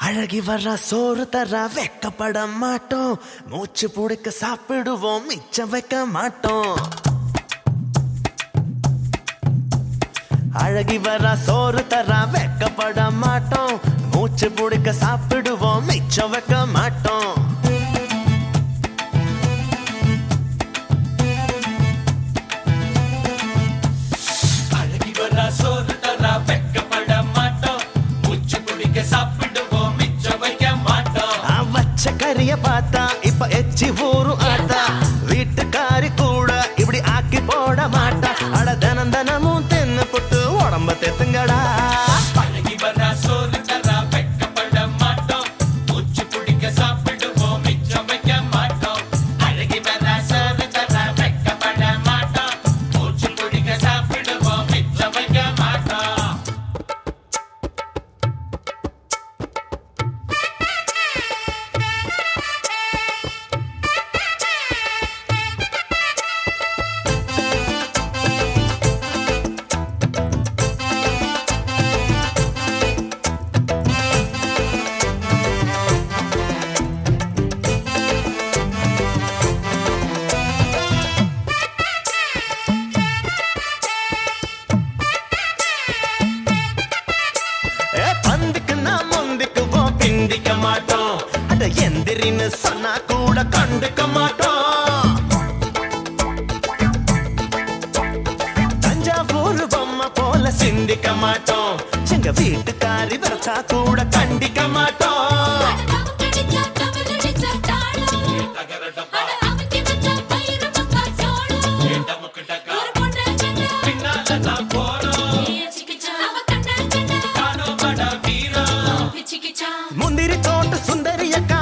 அழகி வர்ற சோறு தர வெக்கப்பட மாட்டோம் மூச்சு புடிக்க சாப்பிடுவோம் மிச்சம் வைக்க மாட்டோம் அழகி வர்ற சோறு தர வெக்கப்பட மாட்டோம் மூச்சு புடிக்க சாப்பிடுவோம் மிச்சம் வைக்க மாட்டோம் அழகி வர சோறு தர வெக்கப்பட மாட்டோம் மூச்சு குடிக்க சாப்பிடுவோம் மிச்சம் வைக்க மாட்டோம் ஆ, வச்ச கரிய பார்த்தா இப்ப எச்சி ஊரும் ஆத்தா வீட்டுக்காரி கூட இப்படி ஆக்கி போட மாட்டா அட தனம் தனமும் தின்னு புட்டு உடம்ப தெத்துங்கடா அழகி வர சோறு தர வெக்கப்பட மாட்டோம் மூச்சு குடிக்க சாப்பிடுவோம் மிச்சம் வைக்க மாட்டோம் அழகி வர சோறு தர வெக்கப்பட மாட்டோம் மூச்சு குடிக்க சாப்பிடுவோம் மிச்சம் வைக்க மாட்டோம் ஏ, பந்துக்கு நான் முந்திக்குவோம் பிந்திக்க மாட்டோம் அட எந்திரின்னு சொன்னா கூட கண்டுக்க மாட்டோம் தஞ்சாவூர் பொம்மை போல சிந்திக்க மாட்டோம் எங்க வீட்டுக்காரி வரைச்சா கூட கண்டிக்க மாட்டோம் நமக்கு டக்கா பின்னால நான் போறோம் காணோமடா வீரம் முந்திரி தோட்ட சுந்தரிய